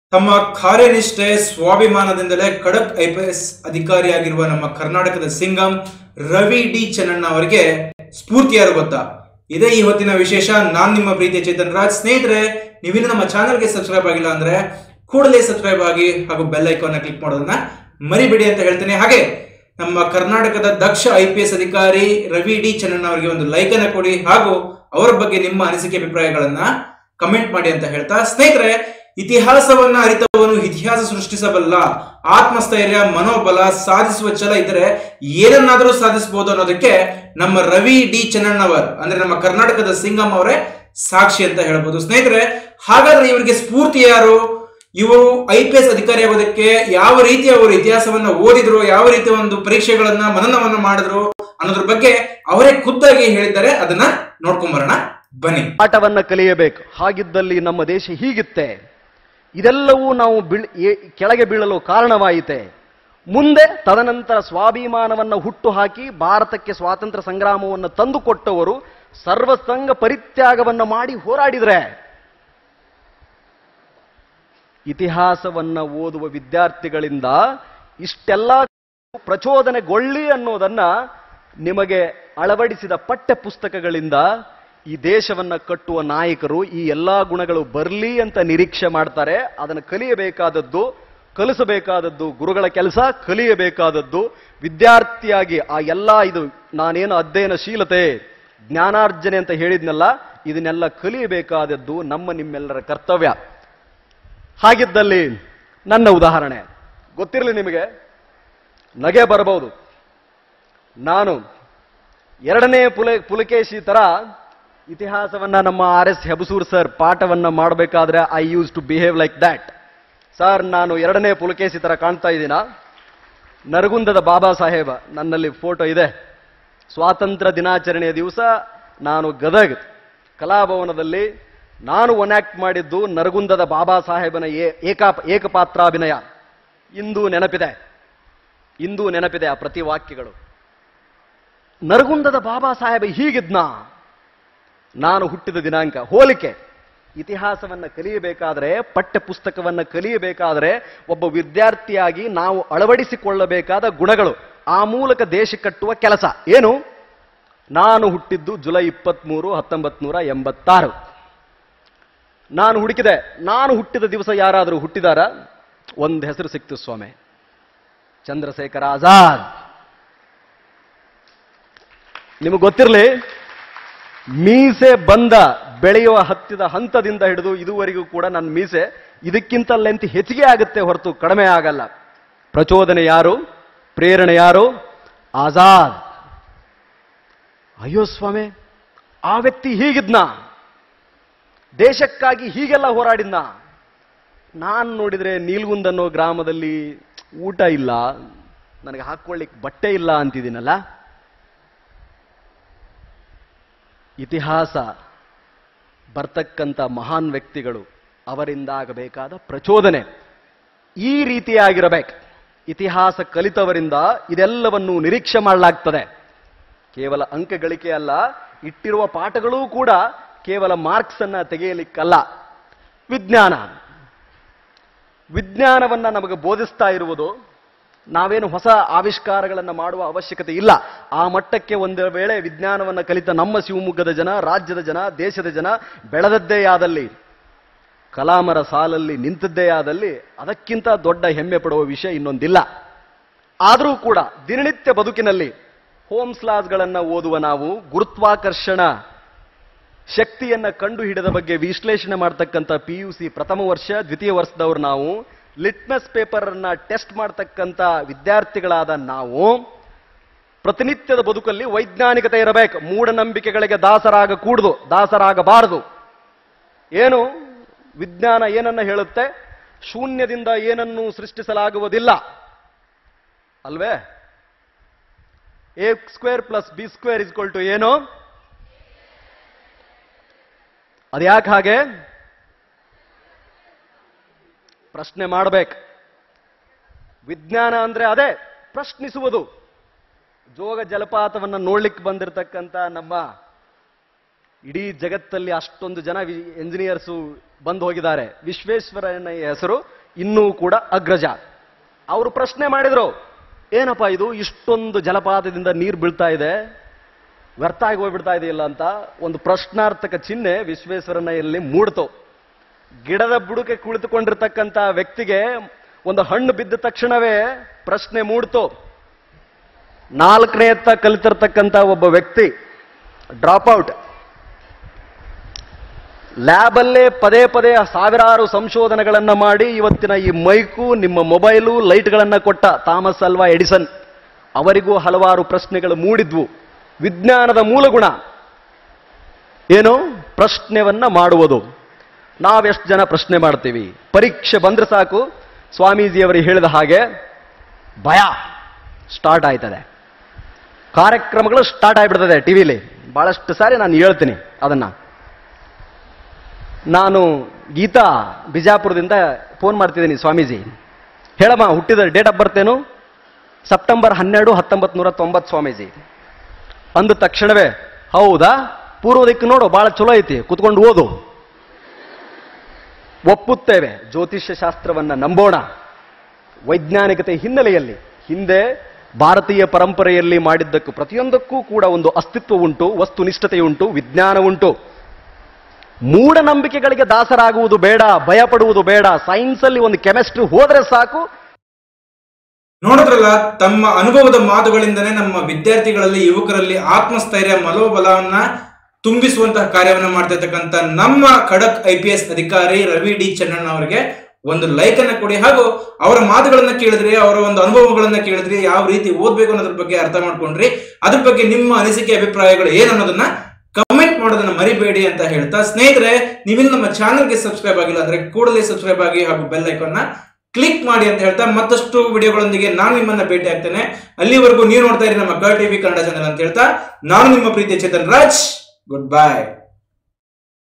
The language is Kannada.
ತಮ್ಮ ಕಾರ್ಯನಿಷ್ಠೆ ಸ್ವಾಭಿಮಾನದಿಂದಲೇ ಖಡಕ್ ಐಪಿಎಸ್ ಅಧಿಕಾರಿಯಾಗಿರುವ ನಮ್ಮ ಕರ್ನಾಟಕದ ಸಿಂಗಂ ರವಿ ಡಿ ಚೆನ್ನಣ್ಣ ಅವರಿಗೆ ಸ್ಫೂರ್ತಿಯಾರು ಗೊತ್ತಾ ಇದೇ ಈ ಹೊತ್ತಿನ ವಿಶೇಷ ನಾನ್ ನಿಮ್ಮ ಪ್ರೀತಿಯ ಚೇತನ್ ರಾಜ್ ಸ್ನೇಹಿತರೆ ನೀವಿನ್ನು ನಮ್ಮ ಚಾನಲ್ಗೆ ಸಬ್ಸ್ಕ್ರೈಬ್ ಆಗಿಲ್ಲ ಅಂದ್ರೆ ಕೂಡಲೇ ಸಬ್ಸ್ಕ್ರೈಬ್ ಆಗಿ ಹಾಗೂ ಬೆಲ್ ಐಕಾನ್ ಕ್ಲಿಕ್ ಮಾಡೋದನ್ನ ಮರಿಬೇಡಿ ಅಂತ ಹೇಳ್ತೇನೆ ಹಾಗೆ ನಮ್ಮ ಕರ್ನಾಟಕದ ದಕ್ಷ ಐ ಪಿ ಎಸ್ ಅಧಿಕಾರಿ ರವಿ ಡಿ ಚೆನ್ನಣ್ಣ ಅವರಿಗೆ ಒಂದು ಲೈಕ್ ಅನ್ನ ಕೊಡಿ ಹಾಗೂ ಅವರ ಬಗ್ಗೆ ನಿಮ್ಮ ಅನಿಸಿಕೆ ಅಭಿಪ್ರಾಯಗಳನ್ನ ಕಮೆಂಟ್ ಮಾಡಿ ಅಂತ ಹೇಳ್ತಾ ಸ್ನೇಹಿತರೆ ಇತಿಹಾಸವನ್ನ ಅರಿತವನು ಇತಿಹಾಸ ಸೃಷ್ಟಿಸಬಲ್ಲ ಆತ್ಮಸ್ಥೈರ್ಯ ಮನೋಬಲ ಸಾಧಿಸುವ ಛಲ ಇದ್ದರೆ ಏನನ್ನಾದರೂ ಸಾಧಿಸಬಹುದು ಅನ್ನೋದಕ್ಕೆ ನಮ್ಮ ರವಿ ಡಿ ಚೆನ್ನಣ್ಣವರ್ ಅಂದ್ರೆ ನಮ್ಮ ಕರ್ನಾಟಕದ ಸಿಂಗಂ ಅವರೇ ಸಾಕ್ಷಿ ಅಂತ ಹೇಳ್ಬೋದು ಸ್ನೇಹಿತರೆ ಹಾಗಾದ್ರೆ ಇವರಿಗೆ ಸ್ಫೂರ್ತಿ ಯಾರು ಇವರು ಐ ಪಿ ಎಸ್ ಅಧಿಕಾರಿ ಆಗೋದಕ್ಕೆ ಯಾವ ರೀತಿ ಅವರು ಇತಿಹಾಸವನ್ನ ಓದಿದ್ರು ಯಾವ ರೀತಿ ಒಂದು ಪರೀಕ್ಷೆಗಳನ್ನ ಮನನವನ್ನ ಮಾಡಿದ್ರು ಅನ್ನೋದ್ರ ಬಗ್ಗೆ ಅವರೇ ಖುದ್ದಾಗಿ ಹೇಳಿದ್ದಾರೆ ಅದನ್ನ ನೋಡ್ಕೊಂಬರೋಣ ಬನ್ನಿ ಪಾಠವನ್ನ ಕಲಿಯಬೇಕು ಹಾಗಿದ್ದಲ್ಲಿ ನಮ್ಮ ದೇಶ ಹೀಗಿತ್ತೆ ಇದೆಲ್ಲವೂ ನಾವು ಬೀಳ್ ಏ- ಕೆಳಗೆ ಬೀಳಲು ಕಾರಣವಾಯಿತೆ ಮುಂದೆ ತದನಂತರ ಸ್ವಾಭಿಮಾನವನ್ನ ಹುಟ್ಟು ಹಾಕಿ ಭಾರತಕ್ಕೆ ಸ್ವಾತಂತ್ರ್ಯ ಸಂಗ್ರಾಮವನ್ನು ತಂದುಕೊಟ್ಟವರು ಸರ್ವಸಂಗ ಪರಿತ್ಯಾಗವನ್ನ ಮಾಡಿ ಹೋರಾಡಿದ್ರೆ ಇತಿಹಾಸವನ್ನ ಓದುವ ವಿದ್ಯಾರ್ಥಿಗಳಿಂದ ಇಷ್ಟೆಲ್ಲ ಪ್ರಚೋದನೆಗೊಳ್ಳಿ ಅನ್ನೋದನ್ನ ನಿಮಗೆ ಅಳವಡಿಸಿದ ಪಠ್ಯ ಪುಸ್ತಕಗಳಿಂದ ಈ ದೇಶವನ್ನ ಕಟ್ಟುವ ನಾಯಕರು ಈ ಎಲ್ಲಾ ಗುಣಗಳು ಬರಲಿ ಅಂತ ನಿರೀಕ್ಷೆ ಮಾಡ್ತಾರೆ ಅದನ್ನು ಕಲಿಯಬೇಕಾದದ್ದು ಕಲಿಸಬೇಕಾದದ್ದು ಗುರುಗಳ ಕೆಲಸ ಕಲಿಯಬೇಕಾದದ್ದು ವಿದ್ಯಾರ್ಥಿಯಾಗಿ ಆ ಎಲ್ಲ ಇದು ನಾನೇನು ಅಧ್ಯಯನಶೀಲತೆ ಜ್ಞಾನಾರ್ಜನೆ ಅಂತ ಹೇಳಿದ್ನಲ್ಲ ಇದನ್ನೆಲ್ಲ ಕಲಿಯಬೇಕಾದದ್ದು ನಮ್ಮ ನಿಮ್ಮೆಲ್ಲರ ಕರ್ತವ್ಯ ಹಾಗಿದ್ದಲ್ಲಿ ನನ್ನ ಉದಾಹರಣೆ ಗೊತ್ತಿರಲಿ ನಿಮಗೆ ನಗೆ ಬರಬಹುದು ನಾನು ಎರಡನೇ ಪುಲ ಪುಲಕೇಶಿ ತರ ಇತಿಹಾಸವನ್ನ ನಮ್ಮ ಆರ್ ಎಸ್ ಹೆಬಸೂರ್ ಸರ್ ಪಾಠವನ್ನ ಮಾಡಬೇಕಾದ್ರೆ I use to behave like that sir ನಾನು ಎರಡನೇ ಪುಲಕೇಶಿ ತರ ಕಾಣ್ತಾ ಇದ್ದೀನಾ ನರಗುಂದದ ಬಾಬಾ ಸಾಹೇಬ ನನ್ನಲ್ಲಿ ಫೋಟೋ ಇದೆ ಸ್ವಾತಂತ್ರ್ಯ ದಿನಾಚರಣೆಯ ದಿವಸ ನಾನು ಗದಗ್ ಕಲಾಭವನದಲ್ಲಿ ನಾನು ಒನ್ ಆಕ್ಟ್ ಮಾಡಿದ್ದು ನರಗುಂದದ ಬಾಬಾ ಸಾಹೇಬನ ಏ- ಏಕಾ ಏಕಪಾತ್ರಾಭಿನಯ ಇಂದು ನೆನಪಿದೆ ಇಂದು ನೆನಪಿದೆ ಆ ಪ್ರತಿ ವಾಕ್ಯಗಳು ನರಗುಂದದ ಬಾಬಾ ಸಾಹೇಬ ಹೀಗಿದ್ನಾ ನಾನು ಹುಟ್ಟಿದ ದಿನಾಂಕ ಹೋಲಿಕೆ ಇತಿಹಾಸವನ್ನ ಕಲಿಯಬೇಕಾದ್ರೆ ಪಠ್ಯ ಪುಸ್ತಕವನ್ನ ಕಲಿಯಬೇಕಾದ್ರೆ ಒಬ್ಬ ವಿದ್ಯಾರ್ಥಿಯಾಗಿ ನಾವು ಅಳವಡಿಸಿಕೊಳ್ಳಬೇಕಾದ ಗುಣಗಳು ಆ ಮೂಲಕ ದೇಶ ಕಟ್ಟುವ ಕೆಲಸ ಏನು ನಾನು ಹುಟ್ಟಿದ್ದು ಜುಲೈ ಇಪ್ಪತ್ಮೂರು ಹತ್ತೊಂಬತ್ ನೂರ ಎಂಬತ್ತಾರು ನಾನು ಹುಡುಕಿದೆ ನಾನು ಹುಟ್ಟಿದ ದಿವಸ ಯಾರಾದರೂ ಹುಟ್ಟಿದಾರ ಒಂದು ಹೆಸರು ಸಿಕ್ತು ಸ್ವಾಮಿ ಚಂದ್ರಶೇಖರ ಆಜಾದ್ ನಿಮಗೆ ಗೊತ್ತಿರಲಿ ಮೀಸೆ ಬಂದ ಬೆಳೆಯುವ ಹತ್ತಿದ ಹಂತದಿಂದ ಹಿಡಿದು ಇದುವರೆಗೂ ಕೂಡ ನನ್ನ ಮೀಸೆ ಇದಕ್ಕಿಂತ ಲೆಂತ್ ಹೆಚ್ಚಿಗೆ ಆಗುತ್ತೆ ಹೊರತು ಕಡಿಮೆ ಆಗಲ್ಲ ಪ್ರಚೋದನೆ ಯಾರು ಪ್ರೇರಣೆ ಯಾರು ಆಜಾದ್ ಅಯ್ಯೋ ಸ್ವಾಮಿ ಆ ವ್ಯಕ್ತಿ ಹೀಗಿದ್ನ ದೇಶಕ್ಕಾಗಿ ಹೀಗೆಲ್ಲ ಹೋರಾಡಿದ್ನ ನಾನು ನೋಡಿದ್ರೆ ನೀಲ್ಗುಂದ್ ಅನ್ನೋ ಗ್ರಾಮದಲ್ಲಿ ಊಟ ಇಲ್ಲ ನನಗೆ ಹಾಕೊಳ್ಳಿಕ್ಕೆ ಬಟ್ಟೆ ಇಲ್ಲ ಅಂತಿದ್ದೀನಲ್ಲ ಇತಿಹಾಸ ಬರ್ತಕ್ಕಂಥ ಮಹಾನ್ ವ್ಯಕ್ತಿಗಳು ಅವರಿಂದ ಆಗಬೇಕಾದ ಪ್ರಚೋದನೆ ಈ ರೀತಿಯಾಗಿರಬೇಕು ಇತಿಹಾಸ ಕಲಿತವರಿಂದ ಇದೆಲ್ಲವನ್ನು ನಿರೀಕ್ಷೆ ಮಾಡಲಾಗ್ತದೆ ಕೇವಲ ಅಂಕ ಗಳಿಕೆ ಅಲ್ಲ ಇಟ್ಟಿರುವ ಪಾಠಗಳೂ ಕೂಡ ಕೇವಲ ಮಾರ್ಕ್ಸ್ ಅನ್ನ ತೆಗೆಯಲಿಕ್ಕಲ್ಲ ವಿಜ್ಞಾನ ವಿಜ್ಞಾನವನ್ನ ನಮಗೆ ಬೋಧಿಸ್ತಾ ಇರುವುದು ನಾವೇನು ಹೊಸ ಆವಿಷ್ಕಾರಗಳನ್ನು ಮಾಡುವ ಅವಶ್ಯಕತೆ ಇಲ್ಲ ಆ ಮಟ್ಟಕ್ಕೆ ಒಂದು ವೇಳೆ ವಿಜ್ಞಾನವನ್ನು ಕಲಿತ ನಮ್ಮ ಶಿವಮೊಗ್ಗದ ಜನ ರಾಜ್ಯದ ಜನ ದೇಶದ ಜನ ಬೆಳೆದದ್ದೇ ಆದಲ್ಲಿ ಕಲಾಮರ ಸಾಲಲ್ಲಿ ನಿಂತದ್ದೇ ಆದಲ್ಲಿ ಅದಕ್ಕಿಂತ ದೊಡ್ಡ ಹೆಮ್ಮೆ ಪಡುವ ವಿಷಯ ಇನ್ನೊಂದಿಲ್ಲ ಆದರೂ ಕೂಡ ದಿನನಿತ್ಯ ಬದುಕಿನಲ್ಲಿ ಹೋಮ್ಸ್ ಲಾಸ್ಗಳನ್ನು ಓದುವ ನಾವು ಗುರುತ್ವಾಕರ್ಷಣ ಶಕ್ತಿಯನ್ನ ಕಂಡು ಹಿಡಿದ ಬಗ್ಗೆ ವಿಶ್ಲೇಷಣೆ ಮಾಡ್ತಕ್ಕಂಥ ಪಿ ಯು ಸಿ ಪ್ರಥಮ ವರ್ಷ ದ್ವಿತೀಯ ವರ್ಷದವ್ರು ನಾವು ಲಿಟ್ಮಸ್ ಪೇಪರ್ ಅನ್ನ ಟೆಸ್ಟ್ ಮಾಡ್ತಕ್ಕಂಥ ವಿದ್ಯಾರ್ಥಿಗಳಾದ ನಾವು ಪ್ರತಿನಿತ್ಯದ ಬದುಕಲ್ಲಿ ವೈಜ್ಞಾನಿಕತೆ ಇರಬೇಕು ಮೂಢನಂಬಿಕೆಗಳಿಗೆ ದಾಸರಾಗ ಕೂಡುದು ದಾಸರಾಗಬಾರದು ಏನು ವಿಜ್ಞಾನ ಏನನ್ನ ಹೇಳುತ್ತೆ ಶೂನ್ಯದಿಂದ ಏನನ್ನೂ ಸೃಷ್ಟಿಸಲಾಗುವುದಿಲ್ಲ ಅಲ್ವೇ A square plus B square is equal to ಏನು ಅದ್ಯಾಕೆ ಹಾಗೆ ಪ್ರಶ್ನೆ ಮಾಡಬೇಕು ವಿಜ್ಞಾನ ಅಂದ್ರೆ ಅದೇ ಪ್ರಶ್ನಿಸುವುದು ಜೋಗ ಜಲಪಾತವನ್ನು ನೋಡ್ಲಿಕ್ಕೆ ಬಂದಿರತಕ್ಕಂಥ ನಮ್ಮ ಇಡೀ ಜಗತ್ತಲ್ಲಿ ಅಷ್ಟೊಂದು ಜನ ಎಂಜಿನಿಯರ್ಸು ಬಂದು ಹೋಗಿದ್ದಾರೆ ವಿಶ್ವೇಶ್ವರಯ್ಯನ ಹೆಸರು ಇನ್ನೂ ಕೂಡ ಅಗ್ರಜ ಅವರು ಪ್ರಶ್ನೆ ಮಾಡಿದ್ರು ಏನಪ್ಪ ಇದು ಇಷ್ಟೊಂದು ಜಲಪಾತದಿಂದ ನೀರು ಬೀಳ್ತಾ ಇದೆ ವ್ಯರ್ಥ ಆಗಿ ಹೋಗ್ಬಿಡ್ತಾ ಇದೆಯಲ್ಲ ಅಂತ ಒಂದು ಪ್ರಶ್ನಾರ್ಥಕ ಚಿಹ್ನೆ ವಿಶ್ವೇಶ್ವರಯ್ಯಲ್ಲಿ ಮೂಡ್ತು ಗಿಡದ ಬುಡಕ್ಕೆ ಕುಳಿತುಕೊಂಡಿರ್ತಕ್ಕಂಥ ವ್ಯಕ್ತಿಗೆ ಒಂದು ಹಣ್ಣು ಬಿದ್ದ ತಕ್ಷಣವೇ ಪ್ರಶ್ನೆ ಮೂಡ್ತು ನಾಲ್ಕನೇ ಎತ್ತ ಕಲಿತಿರ್ತಕ್ಕಂಥ ಒಬ್ಬ ವ್ಯಕ್ತಿ ಡ್ರಾಪ್ ಔಟ್ ಲ್ಯಾಬಲ್ಲೇ ಪದೇ ಪದೇ ಸಾವಿರಾರು ಸಂಶೋಧನೆಗಳನ್ನ ಮಾಡಿ ಇವತ್ತಿನ ಈ ಮೈಕು ನಿಮ್ಮ ಮೊಬೈಲು ಲೈಟ್ಗಳನ್ನ ಕೊಟ್ಟ ಥಾಮಸ್ ಅಲ್ವಾ ಎಡಿಸನ್ ಅವರಿಗೂ ಹಲವಾರು ಪ್ರಶ್ನೆಗಳು ಮೂಡಿದ್ವು ವಿಜ್ಞಾನದ ಮೂಲಗುಣ ಏನು ಪ್ರಶ್ನೆವನ್ನ ಮಾಡುವುದು ನಾವೆಷ್ಟು ಜನ ಪ್ರಶ್ನೆ ಮಾಡ್ತೀವಿ ಪರೀಕ್ಷೆ ಬಂದ್ರೆ ಸಾಕು ಸ್ವಾಮೀಜಿಯವರಿಗೆ ಹೇಳಿದ ಹಾಗೆ ಭಯ ಸ್ಟಾರ್ಟ್ ಆಯ್ತದೆ ಕಾರ್ಯಕ್ರಮಗಳು ಸ್ಟಾರ್ಟ್ ಆಗಿಬಿಡ್ತದೆ ಟಿವಿಲಿ ಬಹಳಷ್ಟು ಸಾರಿ ನಾನು ಹೇಳ್ತೀನಿ ಅದನ್ನ ನಾನು ಗೀತಾ ಬಿಜಾಪುರದಿಂದ ಫೋನ್ ಮಾಡ್ತಿದ್ದೀನಿ ಸ್ವಾಮೀಜಿ ಹೇಳಮ್ಮ ಹುಟ್ಟಿದ ಡೇಟ್ ಆಫ್ ಬರ್ತ್ ಏನು ಸೆಪ್ಟೆಂಬರ್ ಹನ್ನೆರಡು ಹತ್ತೊಂಬತ್ತು ನೂರ ತೊಂಬತ್ತು ಸ್ವಾಮೀಜಿ ಅಂದ ತಕ್ಷಣವೇ ಹೌದಾ ಪೂರ್ವ ದಿಕ್ಕು ನೋಡು ಬಹಳ ಚಲೋ ಐತಿ ಕುತ್ಕೊಂಡು ಓದು ಒಪ್ಪುತ್ತೇವೆ ಜ್ಯೋತಿಷ್ಯ ಶಾಸ್ತ್ರವನ್ನ ನಂಬೋಣ ವೈಜ್ಞಾನಿಕತೆ ಹಿನ್ನೆಲೆಯಲ್ಲಿ ಹಿಂದೆ ಭಾರತೀಯ ಪರಂಪರೆಯಲ್ಲಿ ಮಾಡಿದ್ದಕ್ಕೂ ಪ್ರತಿಯೊಂದಕ್ಕೂ ಕೂಡ ಒಂದು ಅಸ್ತಿತ್ವ ಉಂಟು ವಸ್ತುನಿಷ್ಠತೆ ಉಂಟು ವಿಜ್ಞಾನ ಉಂಟು ಮೂಢನಂಬಿಕೆಗಳಿಗೆ ದಾಸರಾಗುವುದು ಬೇಡ ಭಯಪಡುವುದು ಬೇಡ ಸೈನ್ಸ್ ಅಲ್ಲಿ ಒಂದು ಕೆಮಿಸ್ಟ್ರಿ ಹೋದ್ರೆ ಸಾಕು ನೋಡಿದ್ರಲ್ಲ ತಮ್ಮ ಅನುಭವದ ಮಾತುಗಳಿಂದನೇ ನಮ್ಮ ವಿದ್ಯಾರ್ಥಿಗಳಲ್ಲಿ ಯುವಕರಲ್ಲಿ ಆತ್ಮಸ್ಥೈರ್ಯ ಮನೋಬಲವನ್ನ ತುಂಬಿಸುವಂತಹ ಕಾರ್ಯವನ್ನ ಮಾಡ್ತಿರ್ತಕ್ಕಂಥ ನಮ್ಮ ಖಡಕ್ ಐ ಪಿ ಎಸ್ ಅಧಿಕಾರಿ ರವಿ ಡಿ ಚನ್ನಣ್ಣ ಅವರಿಗೆ ಒಂದು ಲೈಕ್ ಅನ್ನ ಕೊಡಿ ಹಾಗೂ ಅವರ ಮಾತುಗಳನ್ನ ಕೇಳಿದ್ರಿ ಅವರ ಒಂದು ಅನುಭವಗಳನ್ನ ಕೇಳಿದ್ರಿ ಯಾವ ರೀತಿ ಓದ್ಬೇಕು ಅನ್ನೋದ್ರ ಬಗ್ಗೆ ಅರ್ಥ ಮಾಡ್ಕೊಂಡ್ರಿ ಅದ್ರ ಬಗ್ಗೆ ನಿಮ್ಮ ಅನಿಸಿಕೆ ಅಭಿಪ್ರಾಯಗಳು ಏನು ಅನ್ನೋದನ್ನ ಕಮೆಂಟ್ ಮಾಡೋದನ್ನ ಮರಿಬೇಡಿ ಅಂತ ಹೇಳ್ತಾ ಸ್ನೇಹಿತರೆ ನೀವಿನ್ನು ನಮ್ಮ ಚಾನಲ್ಗೆ ಸಬ್ಸ್ಕ್ರೈಬ್ ಆಗಿಲ್ಲ ಅಂದ್ರೆ ಕೂಡಲೇ ಸಬ್ಸ್ಕ್ರೈಬ್ ಆಗಿ ಹಾಗೂ ಬೆಲ್ ಐಕಾನ್ನ ಕ್ಲಿಕ್ ಮಾಡಿ ಅಂತ ಹೇಳ್ತಾ ಮತ್ತಷ್ಟು ವಿಡಿಯೋಗಳೊಂದಿಗೆ ನಾನು ನಿಮ್ಮನ್ನ ಭೇಟಿ ಆಗ್ತೇನೆ ಅಲ್ಲಿವರೆಗೂ ನೀವು ನೋಡ್ತಾ ಇರಿ ನಮ್ಮ ಕರ್ ಟಿವಿ ಕನ್ನಡ ಚಾನಲ್ ಅಂತ ಹೇಳ್ತಾ ನಾನು ನಿಮ್ಮ ಪ್ರೀತಿಯ ಚೇತನ್ ರಾಜ್ ಗುಡ್ ಬೈ